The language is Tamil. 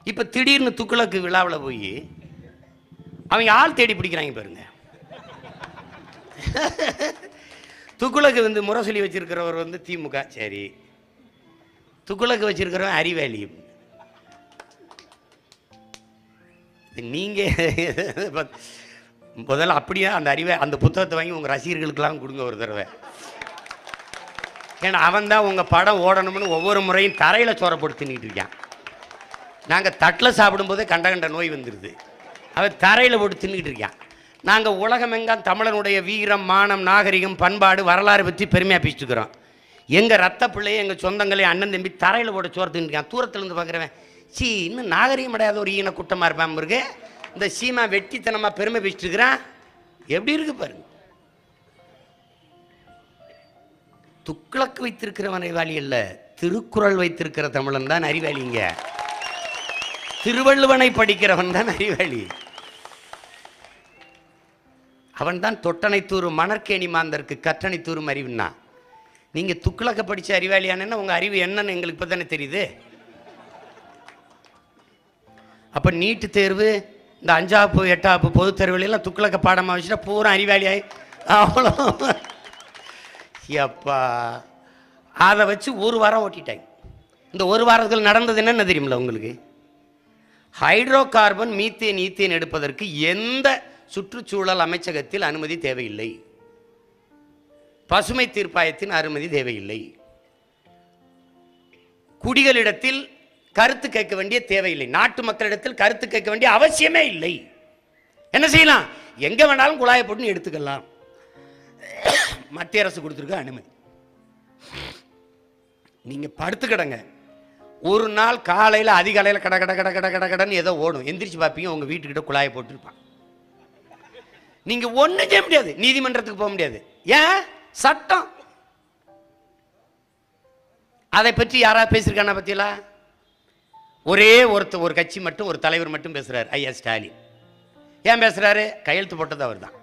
இப்போ திடீர்னு துக்குளக்கு விழாவில் போய் அவங்க ஆள் தேடி பிடிக்கிறாங்க பாருங்க துக்குளக்கு வந்து முரசொலி வச்சிருக்கிறவர் வந்து திமுக சரி துக்குளக்கு வச்சிருக்கிறவன் அறிவாளி நீங்க முதல்ல அப்படியே அந்த அறிவை அந்த புத்தகத்தை வாங்கி உங்க ரசிகர்களுக்கெல்லாம் கொடுங்க ஒரு தடவை ஏன்னா அவன் தான் உங்க படம் ஓடணும்னு ஒவ்வொரு முறையும் தரையில சோற போட்டு தின்னுட்டு இருக்கான் நாங்க தட்டில் சாப்பிடும்போதே கண்ட கண்ட நோய் வந்துடுது அவன் தரையில போட்டு தின்னுட்டு இருக்கான் நாங்க உலகமெங்காம் தமிழனுடைய வீரம் மானம் நாகரிகம் பண்பாடு வரலாறு பற்றி பெருமையா பேசிட்டு இருக்கிறோம் எங்க ரத்த பிள்ளையை எங்க சொந்தங்களே அண்ணன் தம்பி தரையில போட்டு சோறு தின்னுருக்கான் தூரத்துல இருந்து பார்க்குறவன் சீ இன்னும் நாகரிகம் அடையாத ஒரு ஈன குட்டமா இருப்பான் இருக்கு இந்த சீமா வெட்டித்தனமா பெருமை பேசிட்டு இருக்கிறான் எப்படி இருக்கு பாருங்க துக்ளக்கு வைத்திருக்கிறவன் அறிவாளி அல்ல திருக்குறள் வைத்திருக்கிற தமிழன் தான் அறிவாளிங்க திருவள்ளுவனை படிக்கிறவன் தான் அறிவாளி அவன் தான் தொட்டனை தூரும் மணற்கேணி மாந்தருக்கு கற்றனை தூரும் அறிவுன்னா நீங்க துக்ளக்க படிச்ச அறிவாளியானன்னா உங்க அறிவு என்னன்னு எங்களுக்கு இப்போ தானே தெரியுது அப்ப நீட்டு தேர்வு இந்த அஞ்சாப்பு எட்டாப்பு பொதுத் தேர்வுலாம் துக்ளக்க பாடமா வச்சுட்டா பூரா அறிவாளியாய் அவ்வளோ எப்பா அதை வச்சு ஒரு வாரம் ஓட்டிட்டாங்க இந்த ஒரு வாரத்தில் நடந்தது என்னென்ன தெரியுமில்ல உங்களுக்கு ஹைட்ரோ கார்பன் மீத்தேன் ஈத்தேன் எடுப்பதற்கு எந்த சுற்றுச்சூழல் அமைச்சகத்தில் அனுமதி தேவையில்லை பசுமை தீர்ப்பாயத்தின் அனுமதி தேவையில்லை குடிகளிடத்தில் கருத்து கேட்க வேண்டிய தேவையில்லை நாட்டு மக்களிடத்தில் கருத்து கேட்க வேண்டிய அவசியமே இல்லை என்ன செய்யலாம் எங்க வேணாலும் குழாயை போட்டு எடுத்துக்கலாம் மத்திய அரசு கொடுத்துருக்க அனுமதி நீங்க படுத்து கிடங்க ஒரு நாள் காலையில் அதிகாலையில் கட கட கட கட கட கடன்னு ஏதோ ஓடும் எந்திரிச்சு பார்ப்பீங்க உங்க வீட்டுக்கிட்ட குழாயை போட்டுருப்பான் நீங்க ஒண்ணும் செய்ய முடியாது நீதிமன்றத்துக்கு போக முடியாது ஏன் சட்டம் அதை பற்றி யாராவது பேசியிருக்கானா பத்தியலா ஒரே ஒருத்த ஒரு கட்சி மட்டும் ஒரு தலைவர் மட்டும் பேசுறாரு ஐயா ஸ்டாலின் ஏன் பேசுறாரு கையெழுத்து போட்டது அவர் தான்